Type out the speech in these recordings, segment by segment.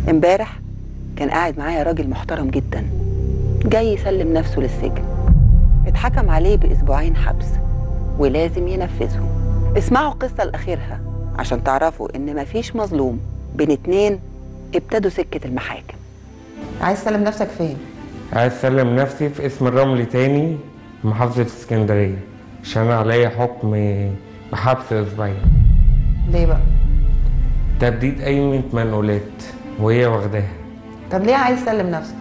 امبارح كان قاعد معايا راجل محترم جدا جاي يسلم نفسه للسجن اتحكم عليه باسبوعين حبس ولازم ينفذهم اسمعوا القصه لاخرها عشان تعرفوا ان مفيش مظلوم بين اتنين ابتدوا سكه المحاكم عايز تسلم نفسك فين؟ عايز اسلم نفسي في اسم الرمل تاني في محافظة اسكندرية عشان عليا حكم بحبس اسبوعين ليه بقى؟ تبديد قايمة منقولات وهي واخداها طب ليه عايز تسلم نفسك؟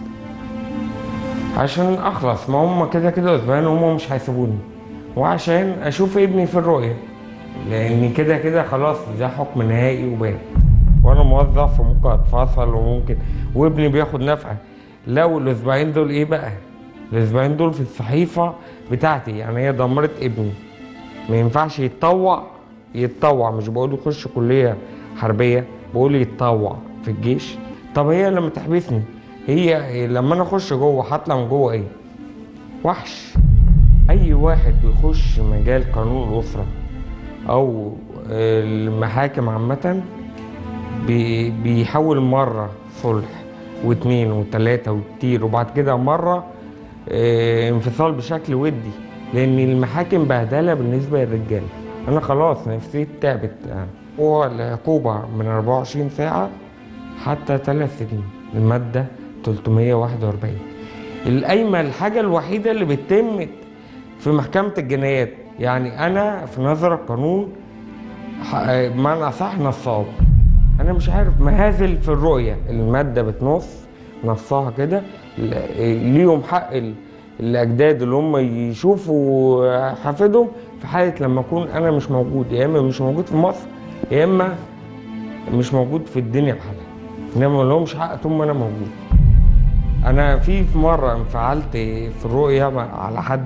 عشان اخلص ما هم كده كده اسبوعين هم مش هيسيبوني وعشان اشوف ابني في الرؤية لان كده كده خلاص ده حكم نهائي وبان وانا موظف وممكن اتفصل وممكن وابني بياخد نفقه لو الاسبوعين دول ايه بقى الاسبوعين دول في الصحيفه بتاعتي يعني هي دمرت ابني ما ينفعش يتطوع يتطوع مش بقول يخش كليه حربيه بقول يتطوع في الجيش طب هي لما تحبسني هي لما انا اخش جوه هطلع من جوه ايه وحش اي واحد بيخش مجال قانون الاسره او المحاكم عامه بي- بيحول مرة صلح واتنين وتلاتة وكتير وبعد كده مرة آه، انفصال بشكل ودي لأن المحاكم بهدلة بالنسبة للرجالة أنا خلاص نفسيتي تعبت يعني هو العقوبة من 24 ساعة حتى ثلاث سنين المادة 341 القايمة الحاجة الوحيدة اللي بتتم في محكمة الجنايات يعني أنا في نظر القانون ح- بمعنى أصح نصاب انا مش عارف مهازل في الرؤيه الماده بتنص نصها كده ل- ليهم حق ال- الاجداد اللي هم يشوفوا حفيدهم في حاله لما اكون انا مش موجود يا اما مش موجود في مصر يا اما مش موجود في الدنيا بحالها انما ما لهمش حق طول ما انا موجود انا في في مره انفعلت في الرؤيه مع- على حد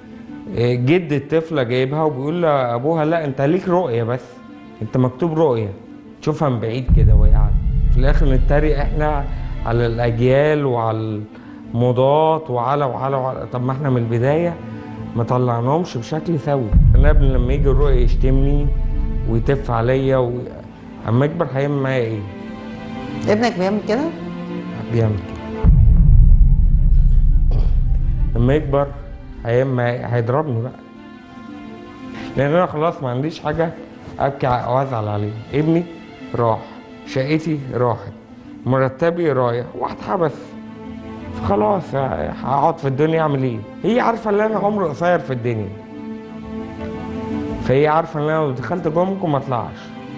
جد الطفله جايبها وبيقول لابوها لا انت ليك رؤيه بس انت مكتوب رؤيه تشوفها من بعيد كده وهي قاعده في الاخر نتريق احنا على الاجيال وعلى الموضات وعلى وعلى وعلى طب ما احنا من البدايه ما طلعناهمش بشكل سوي انا ابني لما يجي الرؤيه يشتمني ويتف عليا و... اما يكبر هيعمل معايا ايه؟ ابنك بيعمل كده؟ بيعمل كده لما يكبر هيعمل معايا هيضربني بقى لان انا خلاص ما عنديش حاجه ابكي او ازعل عليه ابني راح شقتي راحت مرتبي رايح واحد حبس فخلاص هقعد في الدنيا اعمل ايه هي عارفه ان انا عمري قصير في الدنيا فهي عارفه ان انا لو دخلت جوه ممكن ما اطلعش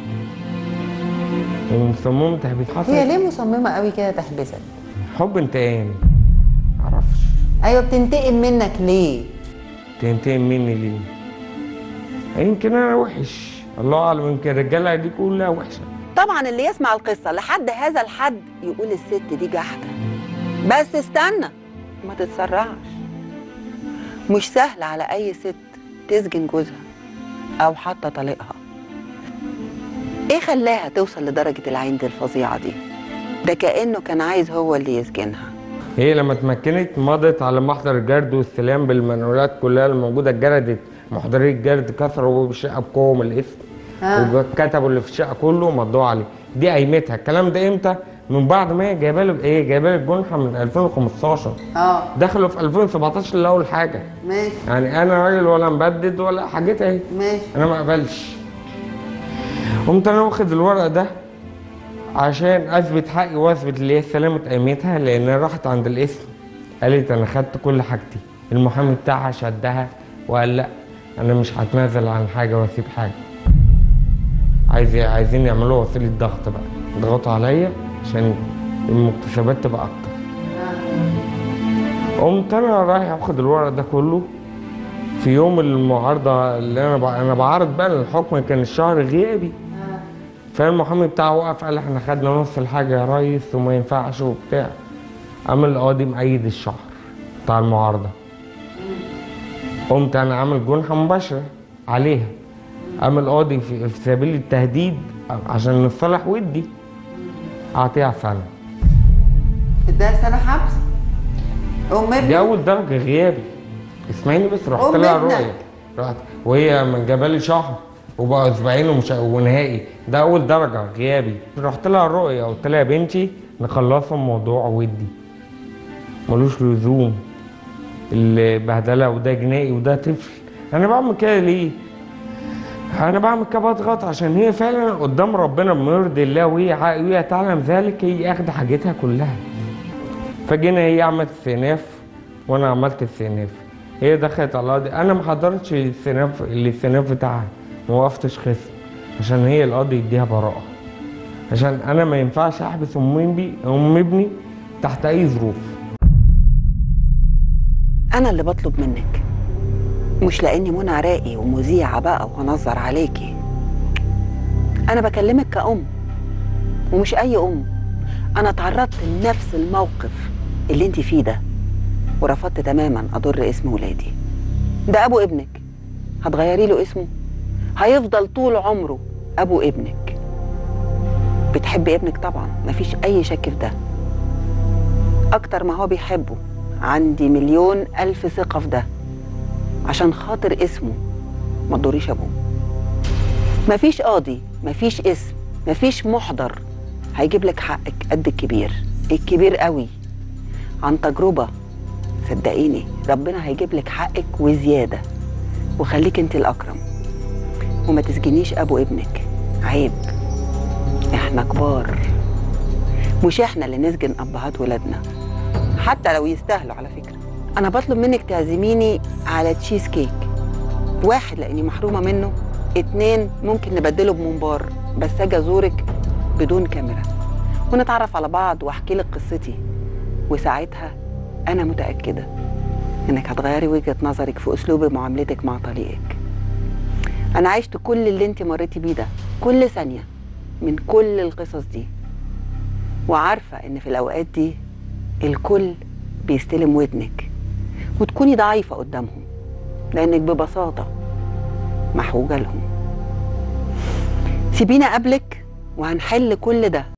ومصممه تحبيس حصل هي ليه مصممه قوي كده تحبسك؟ حب انتقام معرفش ايوه بتنتقم منك ليه؟ تنتقم مني ليه يمكن انا وحش الله اعلم يمكن الرجاله دي كلها وحشه طبعا اللي يسمع القصه لحد هذا الحد يقول الست دي جحده بس استنى ما تتسرعش مش سهل على اي ست تسجن جوزها او حتى طليقها ايه خلاها توصل لدرجه العند الفظيعه دي ده كانه كان عايز هو اللي يسجنها هي لما اتمكنت مضت على محضر الجرد والسلام بالمنقولات كلها الموجوده اتجردت محضري الجرد كسروا بالشقه بقوم الاسم آه. وكتبوا اللي في الشقه كله مضوا عليه دي قيمتها الكلام ده امتى من بعد ما هي جايبه له ايه جايبه له الجنحه من 2015 اه دخلوا في 2017 اللي اول حاجه ماشي يعني انا راجل ولا مبدد ولا حاجتها اهي ماشي انا ما اقبلش قمت انا واخد الورق ده عشان اثبت حقي واثبت اللي هي سلامه قيمتها لان راحت عند الاسم قالت انا خدت كل حاجتي المحامي بتاعها شدها وقال لا انا مش هتنازل عن حاجه واسيب حاجه عايز عايزين يعملوا وسيله ضغط بقى يضغطوا عليا عشان المكتسبات تبقى اكتر قمت انا رايح اخد الورق ده كله في يوم المعارضه اللي انا ب... انا بعارض بقى الحكم كان الشهر غيابي فالمحامي بتاعه وقف قال احنا خدنا نص الحاجه يا ريس وما ينفعش وبتاع قام القاضي مأيد الشهر بتاع المعارضه قمت انا عامل جنحه مباشره عليها قام القاضي في, في سبيل التهديد عشان نصلح ودي اعطيها سنه اداها سنه حبس ام دي ابنك اول درجه غيابي اسمعيني بس رحت أم لها ابنك. الرؤيه رحت وهي من جابالي شهر وبقى اسبوعين ومش ونهائي ده اول درجه غيابي رحت لها الرؤيه قلت لها يا بنتي نخلصوا الموضوع ودي ملوش لزوم البهدله وده جنائي وده طفل انا بعمل كده ليه انا بعمل كده بضغط عشان هي فعلا قدام ربنا بمرضي الله وهي ع- وهي تعلم ذلك هي اخد حاجتها كلها فجينا هي عملت استئناف وانا عملت استئناف هي دخلت على القاضي انا ما حضرتش الاستئناف الاستئناف بتاعها ما وقفتش خصم عشان هي القاضي يديها براءه عشان انا ما ينفعش احبس ام ابني ام ابني تحت اي ظروف انا اللي بطلب منك مش لاني منى عراقي ومذيعه بقى وهنظر عليكي انا بكلمك كأم ومش اي ام انا تعرضت لنفس الموقف اللي انت فيه ده ورفضت تماما اضر اسم ولادي ده ابو ابنك هتغيري له اسمه هيفضل طول عمره ابو ابنك بتحبي ابنك طبعا مفيش اي شك في ده اكتر ما هو بيحبه عندي مليون الف ثقه في ده عشان خاطر اسمه ما تضريش ابوه مفيش قاضي مفيش اسم مفيش محضر هيجيب لك حقك قد الكبير الكبير قوي عن تجربه صدقيني ربنا هيجيب لك حقك وزياده وخليك انت الاكرم وما تسجنيش ابو ابنك عيب احنا كبار مش احنا اللي نسجن ابهات ولادنا حتى لو يستاهلوا على فكره انا بطلب منك تعزميني على تشيز كيك واحد لاني محرومه منه اتنين ممكن نبدله بممبار بس اجي ازورك بدون كاميرا ونتعرف على بعض واحكي لك قصتي وساعتها انا متاكده انك هتغيري وجهه نظرك في اسلوب معاملتك مع طليقك انا عشت كل اللي انت مريتي بيه ده كل ثانيه من كل القصص دي وعارفه ان في الاوقات دي الكل بيستلم ودنك وتكوني ضعيفه قدامهم لانك ببساطه محوجه لهم سيبيني قبلك وهنحل كل ده